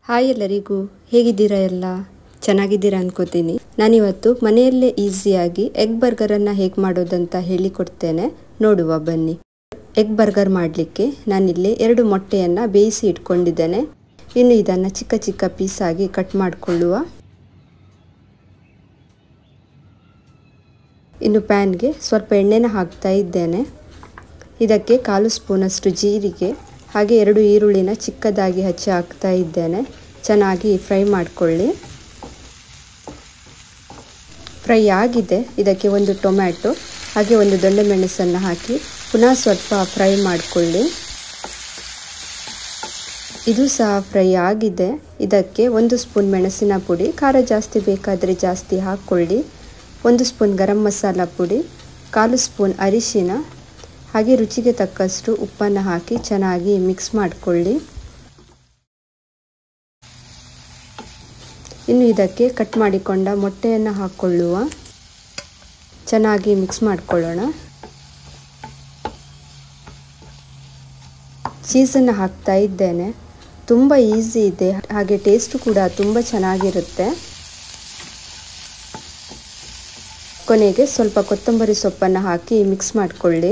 hi ಎಲ್ಲರಿಗೂ ಹೇಗಿದ್ದೀರಾ ಎಲ್ಲ ಚೆನ್ನಾಗಿದ್ದೀರಾ ಅನ್ಕೋತೀನಿ ನಾನಿವತ್ತು ಮನೆಯಲ್ಲೇ ಈಸಿಯಾಗಿ ಎಗ್ ಬರ್ಗರನ್ನು ಹೇಗೆ ಮಾಡೋದಂತ ಹೇಳಿಕೊಡ್ತೇನೆ ನೋಡುವ ಬನ್ನಿ ಎಗ್ ಬರ್ಗರ್ ಮಾಡಲಿಕ್ಕೆ ನಾನಿಲ್ಲಿ ಎರಡು ಮೊಟ್ಟೆಯನ್ನು ಬೇಯಿಸಿ ಇಟ್ಕೊಂಡಿದ್ದೇನೆ ಇನ್ನು ಇದನ್ನು ಚಿಕ್ಕ ಚಿಕ್ಕ ಪೀಸಾಗಿ ಕಟ್ ಮಾಡಿಕೊಳ್ಳುವ ಇನ್ನು ಪ್ಯಾನ್ಗೆ ಸ್ವಲ್ಪ ಎಣ್ಣೆನ ಹಾಕ್ತಾ ಇದ್ದೇನೆ ಇದಕ್ಕೆ ಕಾಲು ಸ್ಪೂನಷ್ಟು ಜೀರಿಗೆ ಹಾಗೆ ಎರಡು ಈರುಳ್ಳಿನ ಚಿಕ್ಕದಾಗಿ ಹಚ್ಚಿ ಹಾಕ್ತಾ ಇದ್ದೇನೆ ಚೆನ್ನಾಗಿ ಫ್ರೈ ಮಾಡಿಕೊಳ್ಳಿ ಫ್ರೈ ಆಗಿದೆ ಇದಕ್ಕೆ ಒಂದು ಟೊಮ್ಯಾಟೊ ಹಾಗೆ ಒಂದು ದೊಣ್ಣೆ ಮೆಣಸನ್ನು ಹಾಕಿ ಪುನಃ ಸ್ವಲ್ಪ ಫ್ರೈ ಮಾಡಿಕೊಳ್ಳಿ ಇದು ಸಹ ಫ್ರೈ ಆಗಿದೆ ಇದಕ್ಕೆ ಒಂದು ಸ್ಪೂನ್ ಮೆಣಸಿನ ಪುಡಿ ಖಾರ ಜಾಸ್ತಿ ಬೇಕಾದರೆ ಜಾಸ್ತಿ ಹಾಕ್ಕೊಳ್ಳಿ ಒಂದು ಸ್ಪೂನ್ ಗರಂ ಮಸಾಲ ಪುಡಿ ಕಾಲು ಸ್ಪೂನ್ ಅರಿಶಿನ ಹಾಗೆ ರುಚಿಗೆ ತಕ್ಕಷ್ಟು ಉಪ್ಪನ್ನು ಹಾಕಿ ಚೆನ್ನಾಗಿ ಮಿಕ್ಸ್ ಮಾಡಿಕೊಳ್ಳಿ ಇನ್ನು ಇದಕ್ಕೆ ಕಟ್ ಮಾಡಿಕೊಂಡ ಮೊಟ್ಟೆಯನ್ನು ಹಾಕ್ಕೊಳ್ಳುವ ಚೆನ್ನಾಗಿ ಮಿಕ್ಸ್ ಮಾಡಿಕೊಳ್ಳೋಣ ಚೀಸನ್ನು ಹಾಕ್ತಾ ಇದ್ದೇನೆ ತುಂಬ ಈಸಿ ಇದೆ ಹಾಗೆ ಟೇಸ್ಟು ಕೂಡ ತುಂಬ ಚೆನ್ನಾಗಿರುತ್ತೆ ಕೊನೆಗೆ ಸ್ವಲ್ಪ ಕೊತ್ತಂಬರಿ ಸೊಪ್ಪನ್ನು ಹಾಕಿ ಮಿಕ್ಸ್ ಮಾಡಿಕೊಳ್ಳಿ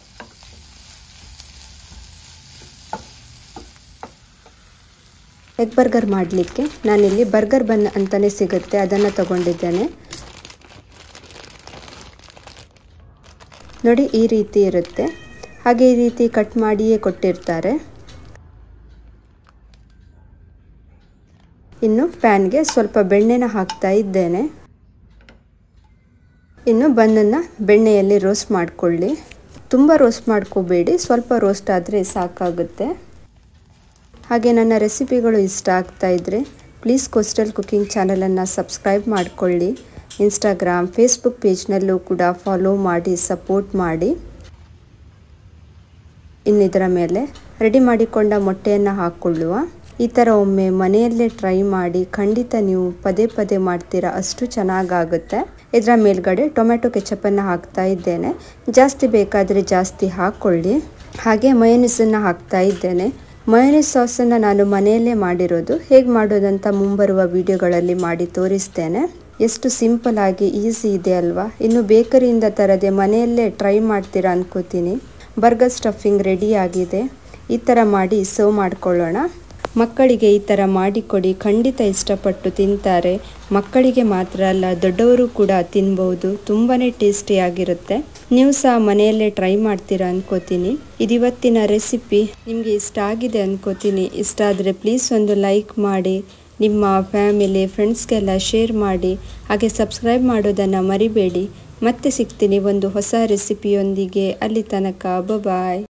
ಎಗ್ ಬರ್ಗರ್ ಮಾಡಲಿಕ್ಕೆ ನಾನಿಲ್ಲಿ ಬರ್ಗರ್ ಬನ್ ಅಂತಲೇ ಸಿಗುತ್ತೆ ಅದನ್ನು ತಗೊಂಡಿದ್ದೇನೆ ನೋಡಿ ಈ ರೀತಿ ಇರುತ್ತೆ ಹಾಗೆ ಈ ರೀತಿ ಕಟ್ ಮಾಡಿಯೇ ಕೊಟ್ಟಿರ್ತಾರೆ ಇನ್ನು ಪ್ಯಾನ್ಗೆ ಸ್ವಲ್ಪ ಬೆಣ್ಣೆನ ಹಾಕ್ತಾ ಇದ್ದೇನೆ ಇನ್ನು ಬನ್ನನ್ನು ಬೆಣ್ಣೆಯಲ್ಲಿ ರೋಸ್ಟ್ ಮಾಡಿಕೊಳ್ಳಿ ತುಂಬ ರೋಸ್ಟ್ ಮಾಡ್ಕೋಬೇಡಿ ಸ್ವಲ್ಪ ರೋಸ್ಟ್ ಆದರೆ ಸಾಕಾಗುತ್ತೆ ಹಾಗೆ ನನ್ನ ರೆಸಿಪಿಗಳು ಇಷ್ಟ ಆಗ್ತಾ ಇದ್ದರೆ ಪ್ಲೀಸ್ ಕೋಸ್ಟಲ್ ಕುಕಿಂಗ್ ಚಾನಲನ್ನು ಸಬ್ಸ್ಕ್ರೈಬ್ ಮಾಡಿಕೊಳ್ಳಿ ಇನ್ಸ್ಟಾಗ್ರಾಮ್ ಫೇಸ್ಬುಕ್ ಪೇಜ್ನಲ್ಲೂ ಕೂಡ ಫಾಲೋ ಮಾಡಿ ಸಪೋರ್ಟ್ ಮಾಡಿ ಇನ್ನಿದರ ಮೇಲೆ ರೆಡಿ ಮಾಡಿಕೊಂಡ ಮೊಟ್ಟೆಯನ್ನು ಹಾಕ್ಕೊಳ್ಳುವ ಈ ಥರ ಒಮ್ಮೆ ಮನೆಯಲ್ಲೇ ಟ್ರೈ ಮಾಡಿ ಖಂಡಿತ ನೀವು ಪದೇ ಪದೇ ಮಾಡ್ತೀರಾ ಅಷ್ಟು ಚೆನ್ನಾಗಾಗುತ್ತೆ ಇದರ ಮೇಲ್ಗಡೆ ಟೊಮೆಟೊ ಕೆಚಪನ್ನು ಹಾಕ್ತಾ ಇದ್ದೇನೆ ಜಾಸ್ತಿ ಬೇಕಾದರೆ ಜಾಸ್ತಿ ಹಾಕ್ಕೊಳ್ಳಿ ಹಾಗೆ ಮಯೋನಿಸನ್ನು ಹಾಕ್ತಾ ಇದ್ದೇನೆ ಮಯೋನಿಸ್ ಸಾಸನ್ನು ನಾನು ಮನೆಯಲ್ಲೇ ಮಾಡಿರೋದು ಹೇಗೆ ಮಾಡೋದಂತ ಮುಂಬರುವ ವಿಡಿಯೋಗಳಲ್ಲಿ ಮಾಡಿ ತೋರಿಸ್ತೇನೆ ಎಷ್ಟು ಸಿಂಪಲ್ ಆಗಿ ಈಸಿ ಇದೆ ಅಲ್ವಾ ಇನ್ನು ಬೇಕರಿಯಿಂದ ತರದೆ ಮನೆಯಲ್ಲೇ ಟ್ರೈ ಮಾಡ್ತೀರಾ ಅನ್ಕೋತೀನಿ ಬರ್ಗರ್ ಸ್ಟಫಿಂಗ್ ರೆಡಿ ಆಗಿದೆ ಈ ಥರ ಮಾಡಿ ಸರ್ವ್ ಮಾಡ್ಕೊಳ್ಳೋಣ ಮಕ್ಕಳಿಗೆ ಈ ಥರ ಮಾಡಿಕೊಡಿ ಖಂಡಿತ ಇಷ್ಟಪಟ್ಟು ತಿಂತಾರೆ ಮಕ್ಕಳಿಗೆ ಮಾತ್ರ ಅಲ್ಲ ದೊಡ್ಡವರು ಕೂಡ ತಿನ್ಬೋದು ತುಂಬಾ ಟೇಸ್ಟಿಯಾಗಿರುತ್ತೆ ನೀವು ಸಹ ಮನೆಯಲ್ಲೇ ಟ್ರೈ ಮಾಡ್ತೀರಾ ಅನ್ಕೋತೀನಿ ಇದಿವತ್ತಿನ ರೆಸಿಪಿ ನಿಮಗೆ ಇಷ್ಟ ಆಗಿದೆ ಅನ್ಕೋತೀನಿ ಇಷ್ಟ ಆದರೆ ಪ್ಲೀಸ್ ಒಂದು ಲೈಕ್ ಮಾಡಿ ನಿಮ್ಮ ಫ್ಯಾಮಿಲಿ ಫ್ರೆಂಡ್ಸ್ಗೆಲ್ಲ ಶೇರ್ ಮಾಡಿ ಹಾಗೆ ಸಬ್ಸ್ಕ್ರೈಬ್ ಮಾಡೋದನ್ನು ಮರಿಬೇಡಿ ಮತ್ತೆ ಸಿಗ್ತೀನಿ ಒಂದು ಹೊಸ ರೆಸಿಪಿಯೊಂದಿಗೆ ಅಲ್ಲಿ ತನಕ ಬಾಯ್